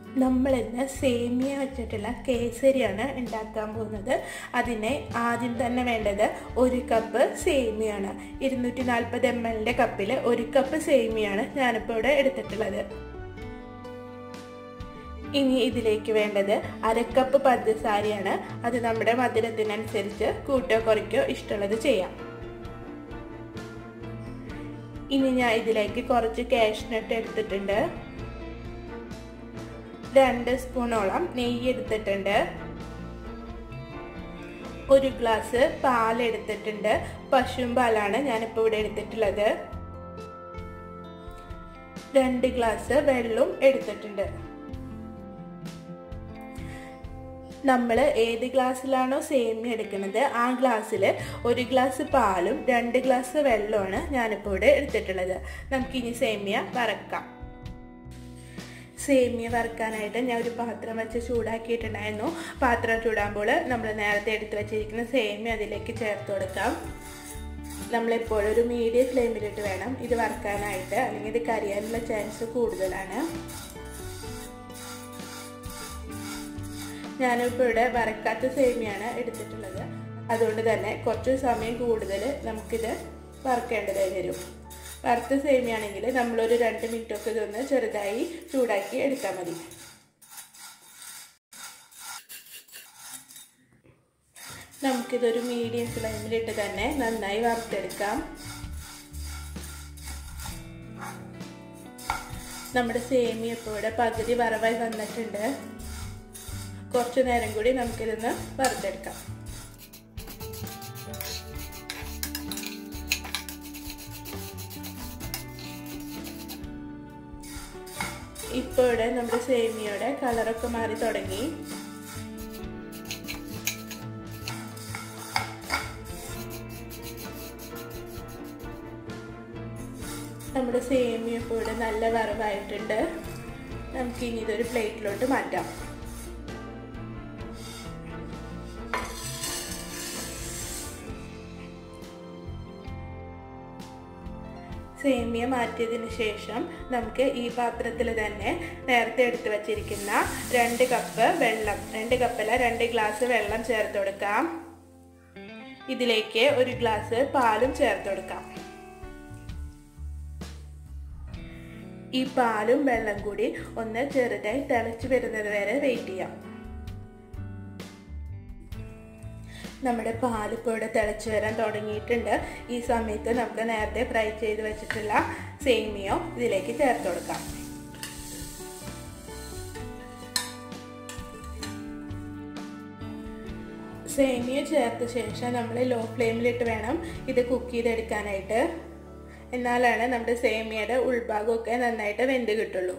നമ്മളിന്ന് സേമിയ വെച്ചിട്ടുള്ള കേസരിയാണ് ഉണ്ടാക്കാൻ പോകുന്നത് അതിന് ആദ്യം തന്നെ വേണ്ടത് ഒരു കപ്പ് സേമിയാണ് ഇരുന്നൂറ്റി നാൽപ്പത് എം എല്ലിൻ്റെ കപ്പിൽ ഒരു കപ്പ് സേമിയാണ് ഞാനിപ്പോൾ ഇവിടെ എടുത്തിട്ടുള്ളത് ഇനി ഇതിലേക്ക് വേണ്ടത് അരക്കപ്പ് പഞ്ചസാരയാണ് അത് നമ്മുടെ മധുരത്തിനനുസരിച്ച് കൂട്ടോ കുറയ്ക്കോ ഇഷ്ടമുള്ളത് ചെയ്യാം ഇനി ഞാൻ ഇതിലേക്ക് കുറച്ച് കാഷ്നട്ട് എടുത്തിട്ടുണ്ട് രണ്ട് സ്പൂണോളം നെയ്യ് എടുത്തിട്ടുണ്ട് ഒരു ഗ്ലാസ് പാൽ എടുത്തിട്ടുണ്ട് പശുവും പാലാണ് ഞാനിപ്പോൾ ഇവിടെ എടുത്തിട്ടുള്ളത് രണ്ട് ഗ്ലാസ് വെള്ളവും എടുത്തിട്ടുണ്ട് നമ്മൾ ഏത് ഗ്ലാസ്സിലാണോ സേമിയ എടുക്കുന്നത് ആ ഗ്ലാസ്സിൽ ഒരു ഗ്ലാസ് പാലും രണ്ട് ഗ്ലാസ് വെള്ളമാണ് ഞാനിപ്പോൾ ഇവിടെ എടുത്തിട്ടുള്ളത് നമുക്കിനി സേമിയ വറക്കാം സേമിയ വറുക്കാനായിട്ട് ഞാൻ ഒരു പാത്രം വെച്ച് ചൂടാക്കിയിട്ടുണ്ടായിരുന്നു പാത്രം ചൂടാകുമ്പോൾ നമ്മൾ നേരത്തെ എടുത്ത് വെച്ചിരിക്കുന്ന സേമിയ അതിലേക്ക് ചേർത്ത് കൊടുക്കാം നമ്മളെപ്പോഴും ഒരു മീഡിയം ഫ്ലെയിമിലിട്ട് വേണം ഇത് വറുക്കാനായിട്ട് അല്ലെങ്കിൽ ഇത് കരിയാനുള്ള ചാൻസ് കൂടുതലാണ് ഞാനിപ്പോൾ ഇവിടെ വറക്കാത്ത സേമിയാണ് എടുത്തിട്ടുള്ളത് അതുകൊണ്ട് തന്നെ കുറച്ച് സമയം കൂടുതൽ നമുക്കിത് വറുക്കേണ്ടതായി വരും വറുത്ത സേമിയാണെങ്കിൽ നമ്മളൊരു രണ്ട് മിനിറ്റൊക്കെ ഇതൊന്ന് ചെറുതായി ചൂടാക്കി എടുത്താൽ മതി നമുക്കിതൊരു മീഡിയം ഫ്ലെയിമിലിട്ട് തന്നെ നന്നായി വറുത്തെടുക്കാം നമ്മുടെ സേമിയ ഇപ്പോൾ ഇവിടെ പകുതി വറവായി വന്നിട്ടുണ്ട് കുറച്ചു നേരം കൂടി നമുക്കിതൊന്ന് വറുത്തെടുക്കാം ഇപ്പോൾ ഇവിടെ നമ്മുടെ സേമിയയുടെ കളറൊക്കെ മാറി തുടങ്ങി നമ്മുടെ സേമിയ ഇപ്പോൾ ഇവിടെ നല്ല വറവായിട്ടുണ്ട് നമുക്ക് ഇനി ഇതൊരു പ്ലേറ്റിലോട്ട് മാറ്റാം സേമിയ മാറ്റിയതിന് ശേഷം നമുക്ക് ഈ പാത്രത്തിൽ തന്നെ നേരത്തെ എടുത്തു വച്ചിരിക്കുന്ന രണ്ട് കപ്പ് വെള്ളം രണ്ട് കപ്പല്ല രണ്ട് ഗ്ലാസ് വെള്ളം ചേർത്ത് കൊടുക്കാം ഇതിലേക്ക് ഒരു ഗ്ലാസ് പാലും ചേർത്ത് കൊടുക്കാം ഈ പാലും വെള്ളം കൂടി ഒന്ന് ചെറുതായി തിളച്ചു വരുന്നത് വരെ വെയിറ്റ് ചെയ്യാം നമ്മുടെ പാലിപ്പോൾ ഇവിടെ തിളച്ച് വരാൻ തുടങ്ങിയിട്ടുണ്ട് ഈ സമയത്ത് നമുക്ക് നേരത്തെ ഫ്രൈ ചെയ്ത് വെച്ചിട്ടുള്ള സേമിയോ ഇതിലേക്ക് ചേർത്ത് കൊടുക്കാം സേമിയ ചേർത്ത ശേഷം നമ്മൾ ലോ ഫ്ലെയിമിലിട്ട് വേണം ഇത് കുക്ക് ചെയ്തെടുക്കാനായിട്ട് എന്നാലാണ് നമ്മുടെ സേമിയയുടെ ഉൾഭാഗമൊക്കെ നന്നായിട്ട് വെന്ത് കിട്ടുള്ളൂ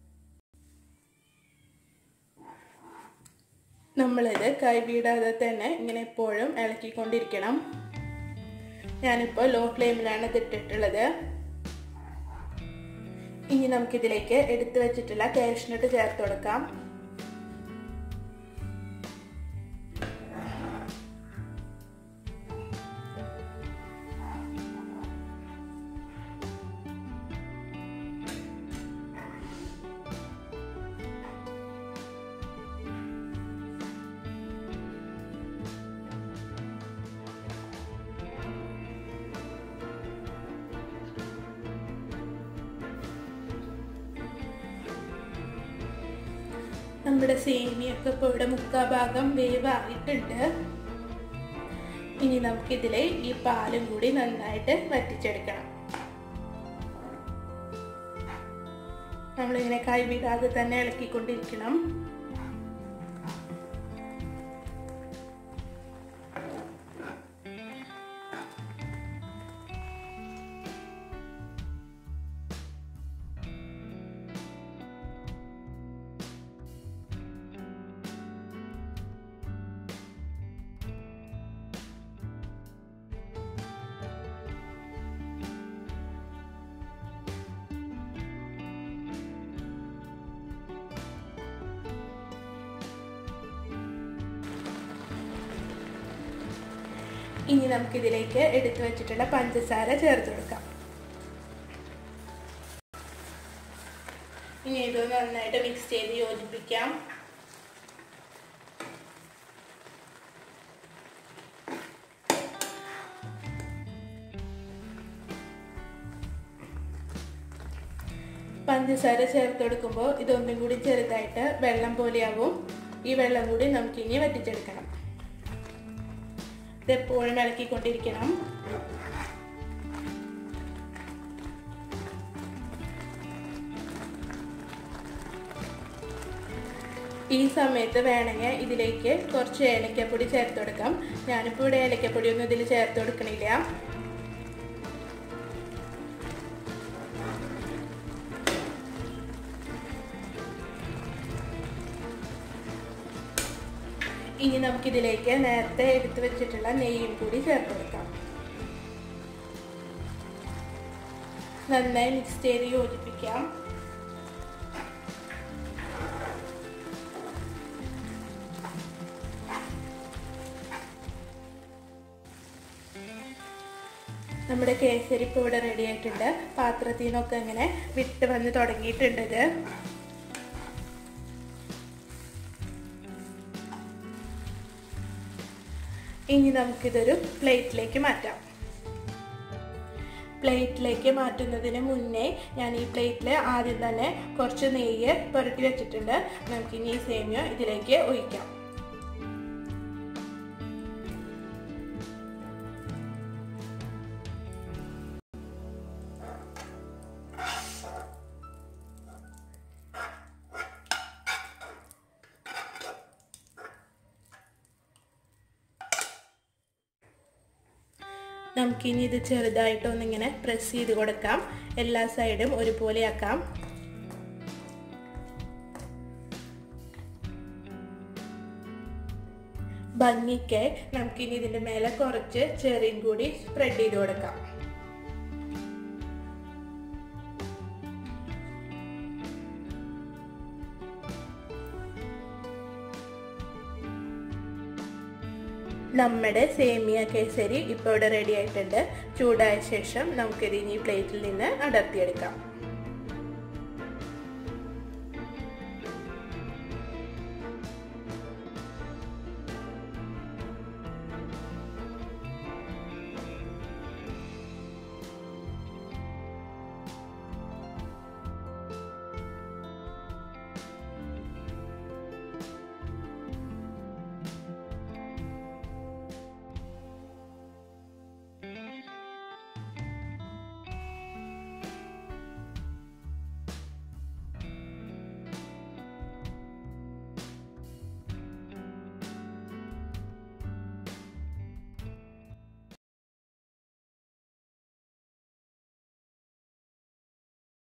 നമ്മളിത് കൈവിടാതെ തന്നെ ഇങ്ങനെ എപ്പോഴും ഇളക്കിക്കൊണ്ടിരിക്കണം ഞാനിപ്പോൾ ലോ ഫ്ലെയിമിലാണ് ഇത് ഇട്ടിട്ടുള്ളത് ഇനി നമുക്കിതിലേക്ക് എടുത്തു വെച്ചിട്ടുള്ള കാഷ്നട്ട് ചേർത്ത് കൊടുക്കാം നമ്മുടെ സേമിയൊക്കെ ഇപ്പോൾ ഇവിടെ മുക്കാ ഭാഗം വേവായിട്ടുണ്ട് ഇനി നമുക്കിതിൽ ഈ പാലും കൂടി നന്നായിട്ട് വറ്റിച്ചെടുക്കണം നമ്മളിങ്ങനെ കൈവിടാതെ തന്നെ ഇളക്കിക്കൊണ്ടിരിക്കണം ഇനി നമുക്കിതിലേക്ക് എടുത്തു വെച്ചിട്ടുള്ള പഞ്ചസാര ചേർത്ത് കൊടുക്കാം ഇനി ഇത് നന്നായിട്ട് മിക്സ് ചെയ്ത് യോജിപ്പിക്കാം പഞ്ചസാര ചേർത്ത് കൊടുക്കുമ്പോൾ ഇതൊന്നും കൂടി ചെറുതായിട്ട് വെള്ളം പോലെയാവും ഈ വെള്ളം കൂടി നമുക്കിനി വറ്റിച്ചെടുക്കണം ഇതെപ്പോഴും ഇളക്കിക്കൊണ്ടിരിക്കണം ഈ സമയത്ത് വേണമെങ്കിൽ ഇതിലേക്ക് കുറച്ച് ഏലക്കപ്പൊടി ചേർത്ത് കൊടുക്കാം ഞാനിപ്പോൾ ഇവിടെ ഏലക്കപ്പൊടി ഒന്നും ഇതിൽ ചേർത്ത് കൊടുക്കണില്ല ഇനി നമുക്കിതിലേക്ക് നേരത്തെ എടുത്തു വെച്ചിട്ടുള്ള നെയ്യും കൂടി ചേർത്ത് കൊടുക്കാം നന്നായി മിക്സ് ചെയ്ത് യോജിപ്പിക്കാം നമ്മുടെ കേസരി ഇപ്പോൾ ഇവിടെ റെഡി ആയിട്ടുണ്ട് പാത്രത്തിൽ നിന്നൊക്കെ ഇങ്ങനെ വിട്ട് വന്ന് തുടങ്ങിയിട്ടുണ്ട് ഇത് ഇനി നമുക്കിതൊരു പ്ലേറ്റിലേക്ക് മാറ്റാം പ്ലേറ്റിലേക്ക് മാറ്റുന്നതിന് മുന്നേ ഞാൻ ഈ പ്ലേറ്റിൽ ആദ്യം തന്നെ കുറച്ച് നെയ്യ് പുരട്ടി വെച്ചിട്ടുണ്ട് നമുക്കിനി ഈ സേമിയ ഇതിലേക്ക് ഒഴിക്കാം നമുക്കിനി ഇത് ചെറുതായിട്ടൊന്നിങ്ങനെ പ്രസ് ചെയ്ത് കൊടുക്കാം എല്ലാ സൈഡും ഒരുപോലെ ആക്കാം ഭംഗിക്ക് നമുക്കിനി ഇതിൻ്റെ മേലെ കുറച്ച് ചെറിയും കൂടി സ്പ്രെഡ് ചെയ്ത് കൊടുക്കാം നമ്മുടെ സേമിയ കേസരി ഇപ്പോൾ ഇവിടെ റെഡി ആയിട്ടുണ്ട് ചൂടായ ശേഷം നമുക്കിത് ഇനി പ്ലേറ്റിൽ നിന്ന് അടർത്തിയെടുക്കാം